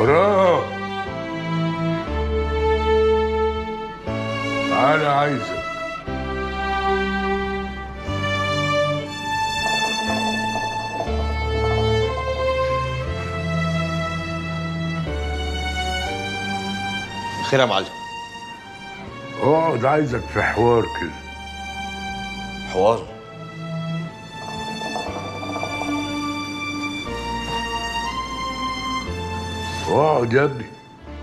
براء تعالى عايزك خير يا معلم اقعد عايزك في حوار كده حوار اقعد يا ابني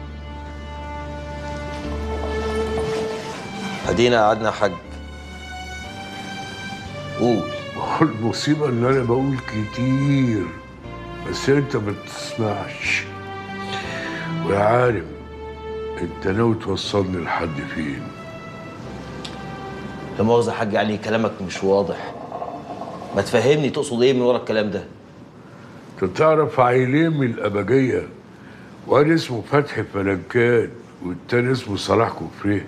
ادينا قعدنا يا حاج قول هو المصيبة إن أنا بقول كتير بس أنت ما بتسمعش ويا عالم أنت ناوي توصلني لحد فين؟ لا مؤاخذة يا حاج يعني كلامك مش واضح ما تفهمني تقصد ايه من ورا الكلام ده أنت تعرف عيلين من الأبجية وأنا اسمه فتحي فلنكان والتاني اسمه صلاح كفريه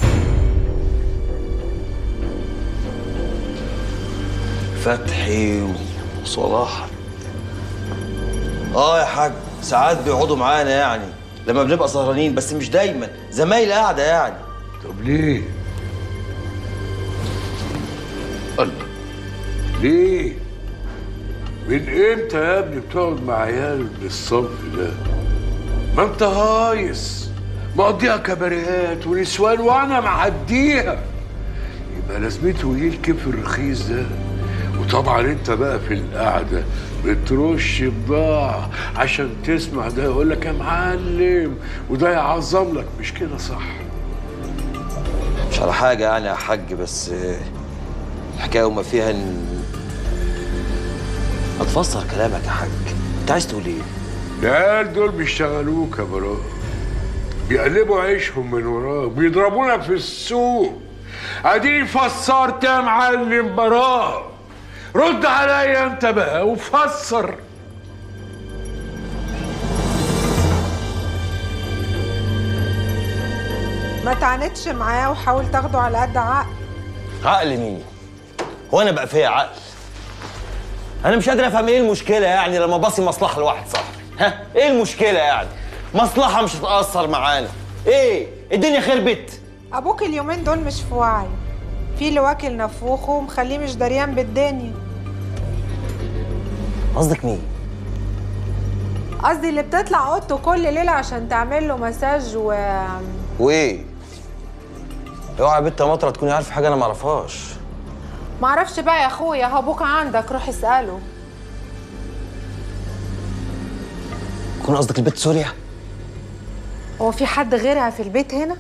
فتحي وصلاح اه يا حاج ساعات بيقعدوا معانا يعني لما بنبقى سهرانين بس مش دايما زمايل قاعده يعني طب ليه؟ الله ليه؟ من امتى يا ابني بتقعد مع عيال بالصنف ده؟ ما انت هايص مقضيها كباريهات ونسوان وانا معديها يبقى لازمته ايه الكيف الرخيص ده؟ وطبعا انت بقى في القعده بترش بضاعة عشان تسمع ده يقول لك يا معلم وده يعظم لك مش كده صح؟ مش على حاجه يعني يا حاج بس آه، الحكايه وما فيها ان هتفسر كلامك يا حاج انت عايز تقول ايه العيال دول بيشتغلوك يا براء بيقلبوا عيشهم من وراك بيضربونا في السوق اديني فسرت يا معلم براء رد عليا انت بقى وفسر ما تعاندش معاه وحاول تاخده على قد عقل عقل مين هو انا بقى فيا عقل انا مش قادر افهم ايه المشكله يعني لما باصي مصلحه لواحد صاحبي ها ايه المشكله يعني مصلحه مش هتاثر معانا ايه الدنيا خربت ابوك اليومين دول مش في وعيه في اللي واكل نفوخه ومخليه مش دريان بالدنيا قصدك مين قصدي اللي بتطلع اوضته كل ليله عشان تعمل له مساج و وايه اوعى يا بنت يا مطره تكوني عارفه حاجه انا ما اعرفهاش معرفش بقى يا اخويا هو ابوك عندك روح اساله يكون قصدك البنت سوريا هو في حد غيرها في البيت هنا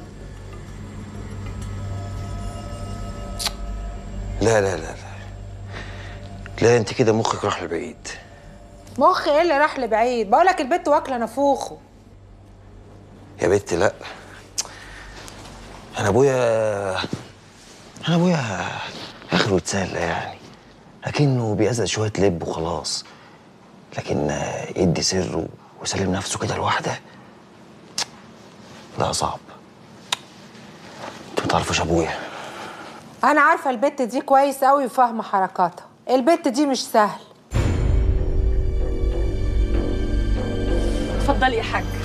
لا لا لا لا لا انت كده مخك راح لبعيد مخ ايه اللي راح لبعيد بقولك البت واكله نفوخه يا بنت لا انا ابويا انا ابويا اخره يتسلى يعني لكنه بيأذى شويه لب وخلاص لكن آه، يدي سره ويسلم نفسه كده لوحده لا صعب انتوا ما تعرفوش ابويا انا عارفه البت دي كويس قوي وفاهمه حركاتها البت دي مش سهل اتفضلي يا حاج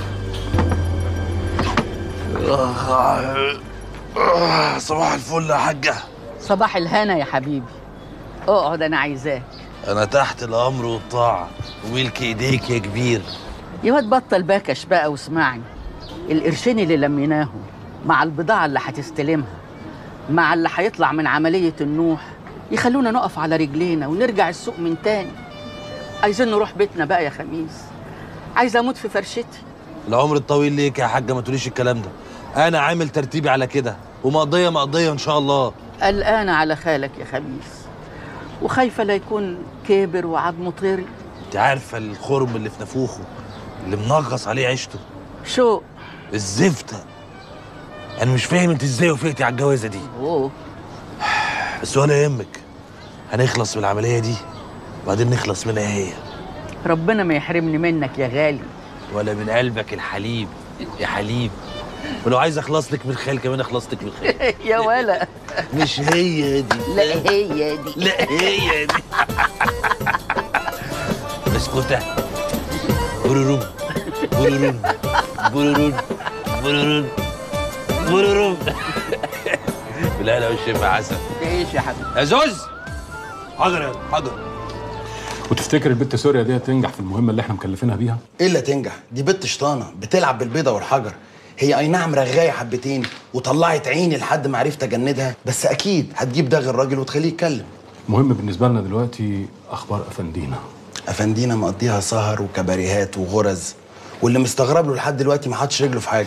صباح الفل يا حاجة صباح الهنا يا حبيبي اقعد انا عايزاك أنا تحت الأمر والطاعة وملك إيديك يا كبير يا واد بطل باكش بقى واسمعني القرشين اللي لميناهم مع البضاعة اللي هتستلمها مع اللي هيطلع من عملية النوح يخلونا نقف على رجلينا ونرجع السوق من تاني عايزين نروح بيتنا بقى يا خميس عايزة أموت في فرشتي العمر الطويل ليك يا حاجة ما تقوليش الكلام ده أنا عامل ترتيبي على كده ومقضية مقضية إن شاء الله قلقانة على خالك يا خميس وخايفة لا يكون كبر وعظمه طري أنت عارفة الخرم اللي في نافوخه اللي منغص عليه عيشته شو الزفتة أنا مش فاهم أنت إزاي وافقتي على الجوازة دي أوه بس ولا يهمك هنخلص من العملية دي وبعدين نخلص منها هي ربنا ما يحرمني منك يا غالي ولا من قلبك الحليب يا حليب ولو عايز اخلص لك من الخيل كمان اخلص لك من الخيل يا ولا مش هي دي لا هي دي لا هي دي اسكتة قررم برورون برورون برورون برورون بالله لو الشم عسل ايش يا حبيبي يا زوز حاضر يا حاضر وتفتكر البت سوريا دي هتنجح في المهمه اللي احنا مكلفينها بيها الا تنجح دي بنت شطانه بتلعب بالبيضه والحجر هي اي نعم رغايه حبتين وطلعت عيني لحد ما عرفت اجندها بس اكيد هتجيب داغ الراجل وتخليه يتكلم المهم بالنسبه لنا دلوقتي اخبار افندينا افندينا مقضيها سهر وكباريهات وغرز واللي مستغرب له لحد دلوقتي ما حطش رجله في حاجه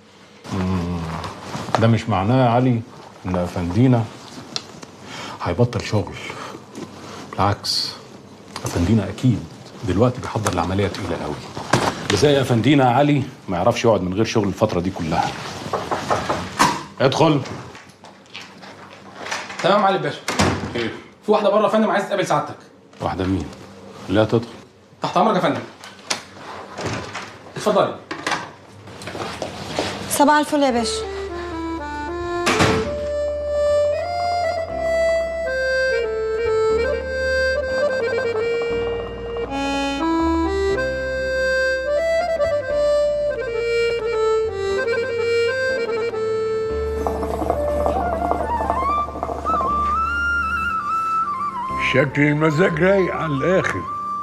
ده مش معناه يا علي ان افندينا هيبطل شغل بالعكس افندينا اكيد دلوقتي بيحضر لعمليه تقيله قوي اللي زي افندينا يا علي ما يعرفش يقعد من غير شغل الفتره دي كلها ادخل تمام علي باشا ايه في واحده بره يا فندم عايز تقابل سعادتك واحده مين لا تدخل تحت امرك يا فندم اتفضلي صباح الفل يا باشا شكل المزاج رايق على الاخر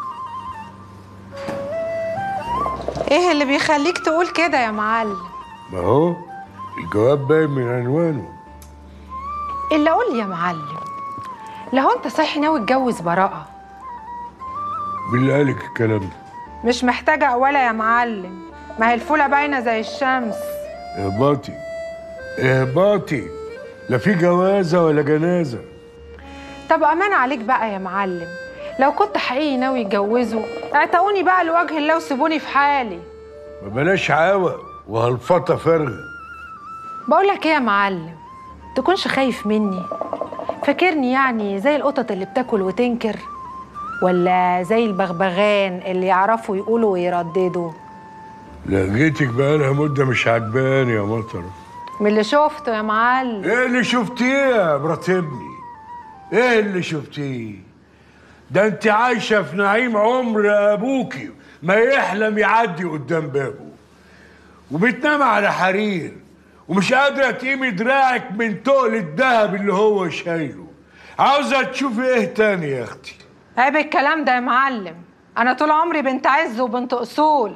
ايه اللي بيخليك تقول كده يا معلم ما هو الجواب باين من عنوانه الا قول لي يا معلم لو انت صحي ناوي تتجوز براءة بالله قالك الكلام ده مش محتاجة أولا يا معلم ما هي الفولة باينة زي الشمس اهباطي اهباطي لا في جوازه ولا جنازه طب أمان عليك بقى يا معلم لو كنت حقيقي ناوي يتجوزوا اعتقوني بقى لوجه الله وسيبوني في حالي ما بلاش عاوة وهلفطه فارغه بقولك ايه يا معلم تكونش خايف مني فاكرني يعني زي القطط اللي بتاكل وتنكر ولا زي البغبغان اللي يعرفوا يقولوا ويرددوا لهجتك بقالها مده مش عجباني يا مطر من اللي شفته يا معلم ايه اللي شفتيه يا مرات ابني ايه اللي شفتيه ده انت عايشه في نعيم عمر ابوكي ما يحلم يعدي قدام بابه وبتنام على حرير ومش قادره تقيمي دراعك من تقل الذهب اللي هو شايله عاوزه تشوفي ايه تاني يا اختي عيب الكلام ده يا معلم انا طول عمري بنت عز وبنت اصول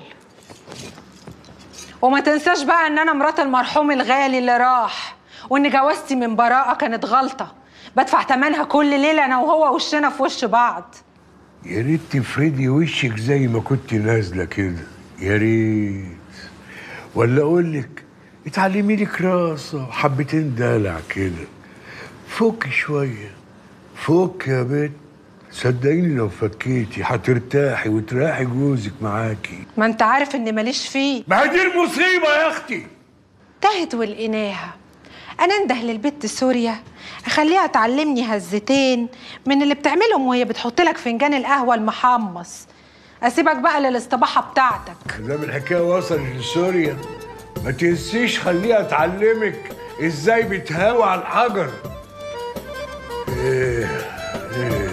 وما تنساش بقى ان انا مرات المرحوم الغالي اللي راح وان جوازتي من براءه كانت غلطه بدفع ثمنها كل ليله انا وهو وشنا في وش بعض يا ريت تفردي وشك زي ما كنت نازله كده يا ريت ولا اقول لك اتعلمي لك راسه حبتين دلع كده فك شويه فك يا بنت صدقيني لو فكيتي هترتاحي وتريحي جوزك معاكي ما انت عارف اني ماليش فيه ما هي دي المصيبه يا اختي تهت ولقيناها انا انده للبت سوريا اخليها تعلمني هزتين من اللي بتعملهم وهي بتحط لك فنجان القهوه المحمص اسيبك بقى للاستباحه بتاعتك ما دام الحكايه وصلت لسوريا ما تنسيش خليها تعلمك ازاي بتهاوى على الحجر ايه ايه